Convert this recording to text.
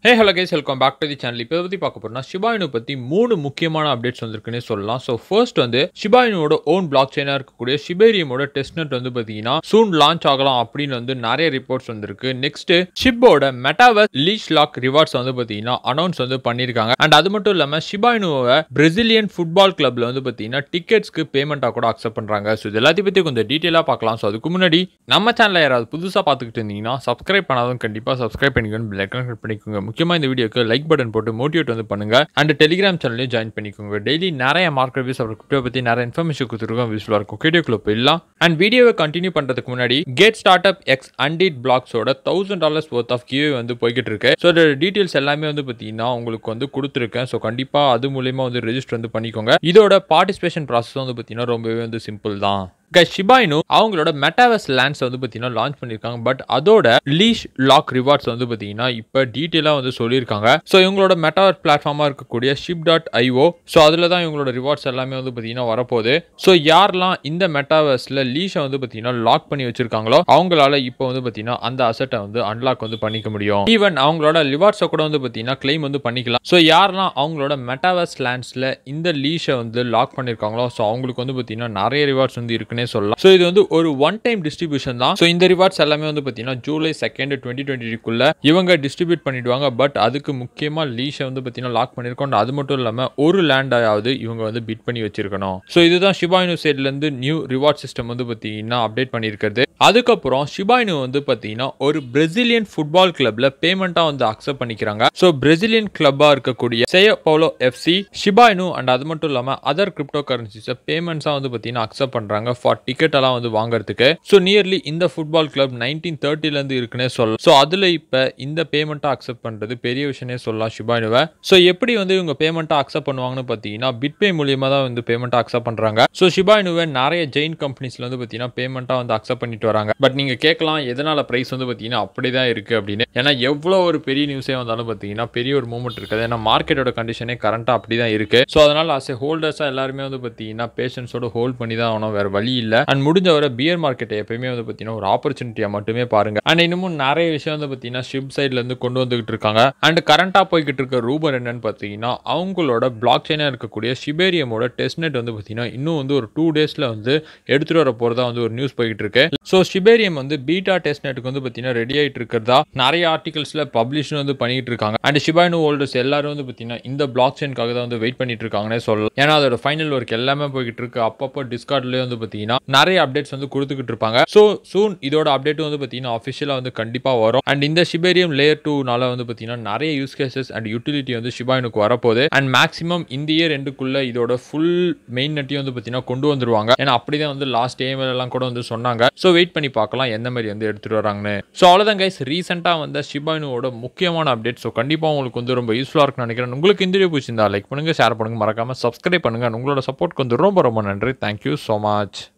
hey hello guys welcome back to the channel இப்போ பற்றி பார்க்க போறோம்னா ஷிபாயினு பற்றி மூணு முக்கியமான அப்டேட்ஸ் வந்திருக்குன்னே சொல்லலாம் ஸோ ஃபர்ஸ்ட் வந்து ஷிபாயினோட ஓன் பிளாக் செயினாக இருக்கக்கூடிய ஷிபேரியமோட டெஸ்ட்நெட் வந்து பார்த்தீங்கன்னா சூன் லான்ச் ஆகலாம் அப்படின்னு வந்து நிறைய ரிப்போர்ட்ஸ் வந்திருக்கு நெக்ஸ்ட் ஷிப்போட மெட்டாவர்ஸ் லீச் லாக் ரிவார்ட்ஸ் வந்து பார்த்தீங்கன்னா அனௌன்ஸ் வந்து பண்ணியிருக்காங்க அண்ட் அது மட்டும் இல்லாமல் ஷிபாயினுவை பிரசிலியன் ஃபுட்பால் கிளப்ல வந்து பார்த்தீங்கன்னா டிக்கெட்ஸ்க்கு பேமெண்ட்டாக கூட அக்செப்ட் பண்ணுறாங்க ஸோ இது எல்லாத்தையும் பற்றி கொஞ்சம் டீட்டெயிலாக பார்க்கலாம் ஸோ அதுக்கு முன்னாடி நம்ம சேனலில் யாராவது புதுசாக பார்த்துக்கிட்டு இருந்தீங்கன்னா சப்ஸ்கிரைப் பண்ணாதவங்க கண்டிப்பாக சப்ஸ்கிரைப் பண்ணிக்கணும் பெல் ஐக்கன் கிளிக் பண்ணிக்கோங்க முக்கியமாக இந்த வீடியோக்கு லைக் பட்டன் போட்டு மோட்டிவேட் வந்து பண்ணுங்க அண்ட் டெலிகிராம் சேனலையும் ஜாயின் பண்ணிக்கோங்க டெய்லி நிறைய மார்க்கெட் ரிவ்யூஸ் அப்புறம் கிரிப்டோ பற்றி நிறைய இன்ஃபர்மேஷன் கொடுத்துருக்கோம் யூஸ்ஃபுல்லாக இருக்கும் வீடியோக்குள்ள போயிடலாம் அண்ட் வீடியோவை கண்டினியூ பண்ணுறதுக்கு முன்னாடி gate start up X undead பிளாக்ஸோட தௌசண்ட் டாலர்ஸ் ஒர்த் ஆஃப் கியூ வந்து போய்கிட்டு இருக்கு ஸோ அதோட டீட்டெயில்ஸ் எல்லாமே வந்து பார்த்தீங்கன்னா உங்களுக்கு வந்து கொடுத்துருக்கேன் ஸோ கண்டிப்பாக அது மூலியமாக வந்து ரெஜிஸ்டர் வந்து பண்ணிக்கோங்க இதோட பார்ட்டிசிபேஷன் ப்ராசஸ் வந்து பார்த்தீங்கன்னா ரொம்பவே வந்து சிம்பிள் தான் ஷிபாயினு அவங்களோட மெட்டாவர்ஸ் லேண்ட்ஸ் வந்து பார்த்தீங்கன்னா லான்ச் பண்ணியிருக்காங்க பட் அதோட லீஷ் லாக் ரிவார்ட்ஸ் வந்து பார்த்தீங்கன்னா இப்போ டீட்டெயிலாக வந்து சொல்லியிருக்காங்க ஸோ இவங்களோட மெட்டாவர் பிளாட்ஃபார்மாக இருக்கக்கூடிய ஷிப் டாட் ஐஓ ஸோ அதில் தான் இவங்களோட ரிவார்ட்ஸ் எல்லாமே வந்து பார்த்தீங்கன்னா வரப்போகுது ஸோ யாரெல்லாம் இந்த மெட்டாவர்ஸில் லீஷை வந்து பார்த்தீங்கன்னா லாக் பண்ணி வச்சிருக்காங்களோ அவங்களால இப்போ வந்து பார்த்தீங்கன்னா அந்த அசட்டை வந்து அன்லாக் வந்து பண்ணிக்க முடியும் ஈவன் அவங்களோட ரிவார்ட்ஸை கூட வந்து பார்த்தீங்கன்னா கிளைம் வந்து பண்ணிக்கலாம் ஸோ யாரெல்லாம் அவங்களோட மெட்டாவர்ஸ் லேண்ட்ஸில் இந்த லீஷை வந்து லாக் பண்ணியிருக்காங்களோ ஸோ அவங்களுக்கு வந்து பார்த்தீங்கன்னா நிறைய ரிவார்ட்ஸ் வந்து இருக்குன்னே சொல்லலாம் ஸோ இது வந்து ஒரு ஒன் டைம் டிஸ்ட்ரிபியூஷன் தான் ஸோ இந்த ரிவார்ட்ஸ் எல்லாமே வந்து பார்த்தீங்கன்னா ஜூலை செகண்ட் டுவெண்ட்டி டுவெண்ட்டிக்குள்ள இவங்க டிஸ்ட்ரிபியூட் பண்ணிடுவாங்க பட் அதுக்கு முக்கியமாக லீஷை வந்து பார்த்தீங்கன்னா லாக் பண்ணியிருக்கோம் அது மட்டும் இல்லாமல் ஒரு லேண்டாவது இவங்க வந்து பிட் பண்ணி வச்சிருக்கணும் ஸோ இதுதான் ஷிபாயினு சைட்லேருந்து நியூ ரிவார்ட் சிஸ்டம் வந்து பார்த்தீங்கன்னா அப்டேட் பண்ணியிருக்கிறது அதுக்கப்புறம் ஷிபாயினு வந்து பார்த்தீங்கன்னா ஒரு பிரசிலியன் ஃபுட்பால் கிளப்ல பேமெண்ட்டாக வந்து அக்செப்ட் பண்ணிக்கிறாங்க ஸோ பிரசிலியன் கிளப்பாக இருக்கக்கூடிய செய பவுலோ எஃப்சி ஷிபாயினு அண்ட் அது மட்டும் இல்லாமல் அதர் கிரிப்டோ கரன்சிஸை பேமெண்ட்ஸாக வந்து பார்த்தீங்கன்னா அக்செப்ட் பண்ணுறாங்க ஃபார் டிக்கெட் எல்லாம் வந்து வாங்குறதுக்கு ஸோ நியர்லி இந்த ஃபுட்பால் கிளப் நைன்டீன் தேர்ட்டிலேருந்து இருக்குன்னே சொல்லலாம் ஸோ அதில் இப்போ இந்த பேமெண்ட்டாக அக்செப்ட் பண்ணுறது பெரிய விஷயமே சொல்லலாம் ஷிபாயினுவை ஸோ எப்படி வந்து இவங்க பேமெண்ட்டாக அக்செப்ட் பண்ணுவாங்கன்னு பார்த்தீங்கன்னா பிட்பே மூலியமாக தான் வந்து பேமெண்ட்டாக அக்செப்ட் பண்ணுறாங்க ஸோ ஷிபாயினுவை நிறைய ஜெயின் கம்பெனிஸில் வந்து பார்த்தீங்கன்னா பேமெண்ட்டாக வந்து அக்செப்ட் பண்ணிட்டு வராங்க பட் நீங்கள் கேட்கலாம் எதனால் ப்ரைஸ் வந்து பார்த்தீங்கன்னா அப்படி தான் இருக்குது அப்படின்னு ஏன்னா எவ்வளோ ஒரு பெரிய நியூஸே வந்தாலும் பார்த்தீங்கன்னா பெரிய ஒரு மூமெண்ட் இருக்காது ஏன்னா மார்க்கெட்டோட கண்டிஷனே கரண்ட்டாக அப்படி தான் இருக்குது ஸோ அதனால் அஸ் ஏ ஹோல்டர்ஸாக எல்லாருமே வந்து பார்த்தீங்கன்னா பேஷன்ஸோட ஹோல்ட் பண்ணி தான் ஆகணும் வேறு வழி இல்லை அண்ட் முடிஞ்ச வரை பியர் மார்க்கெட்டை எப்பயுமே வந்து பார்த்தீங்கன்னா ஒரு ஆப்பர்ச்சுனிட்டியாக மட்டுமே பாருங்க அண்ட் இன்னமும் நிறைய விஷயம் வந்து பார்த்தீங்கன்னா ஷிப் சைட்லேருந்து கொண்டு வந்துகிட்டு இருக்காங்க அண்ட் கரண்ட்டாக போய்கிட்டு இருக்க ரூபர் என்னன்னு பார்த்தீங்கன்னா அவங்களோட பிளாக் செயினாக இருக்கக்கூடிய ஷிபேரியமோட டெஸ்ட்நெட் வந்து பார்த்தீங்கன்னா இன்னும் வந்து ஒரு டூ டேஸில் வந்து எடுத்துகிட்டு வர போகிறதா வந்து ஒரு நியூஸ் போய்கிட்டு இருக்கு ஸோ ஷிபேரியம் வந்து பீட்டா டெஸ்ட்நெட்டுக்கு வந்து பார்த்தீங்கன்னா ரெடி ஆகிட்டு இருக்கிறதா நிறைய ஆர்டிகல்ஸில் பப்ளிஷ் வந்து பண்ணிட்டு இருக்காங்க அண்ட் ஷிபாயினு ஹோல்டர்ஸ் எல்லாரும் வந்து பார்த்தீங்கன்னா இந்த பிளாக் செயின்காக தான் வந்து வெயிட் பண்ணிட்டு இருக்காங்கன்னே சொல்லலாம் ஏன்னா அதோட ஃபைனல் ஒர்க் எல்லாமே போய்கிட்டு இருக்கு அப்பப்போ டிஸ்கார்ட்லேயே வந்து பார்த்தீங்கன்னா நிறைய அப்டேட்ஸ் வந்து கொடுத்துக்கிட்டு இருப்பாங்க ஸோ சூன் இதோட அப்டேட் வந்து பார்த்தீங்கன்னா அஃபிஷியலாக வந்து கண்டிப்பாக வரும் அண்ட் இந்த ஷிபேரியம் லேயர் டூனால வந்து பார்த்தீங்கன்னா நிறைய யூஸ் கேசஸ் அண்ட் யூட்டிலிட்டி வந்து ஷிபாயினுக்கு வரப்போகுது அண்ட் மேக்ஸிமம் இந்த இயர் எண்டுக்குள்ள இதோட ஃபுல் மெயின் நெட்டையும் வந்து பார்த்தீங்கன்னா கொண்டு வந்துருவாங்க ஏன்னா அப்படிதான் வந்து லாஸ்ட் ஏஎம்எல் எல்லாம் கூட வந்து சொன்னாங்க ஸோ வெயிட் பண்ணி பார்க்கலாம் எந்த மாதிரி வந்து எடுத்துட்டு வராங்கன்னு ஸோ அவ்வளோதான் கைஸ் ரீசெண்டாக வந்த ஷிபாயினோட முக்கியமான அப்டேட் ஸோ கண்டிப்பாக உங்களுக்கு வந்து ரொம்ப யூஸ்ஃபுல்லாக இருக்கும்னு நினைக்கிறேன் உங்களுக்கு இந்த வீடியோ பிடிச்சிருந்தா லைக் பண்ணுங்க ஷேர் பண்ணுங்க மறக்காம சப்ஸ்கிரைப் பண்ணுங்க உங்களோட சப்போர்ட்க்கு வந்து ரொம்ப ரொம்ப நன்றி தேங்க்யூ ஸோ மச்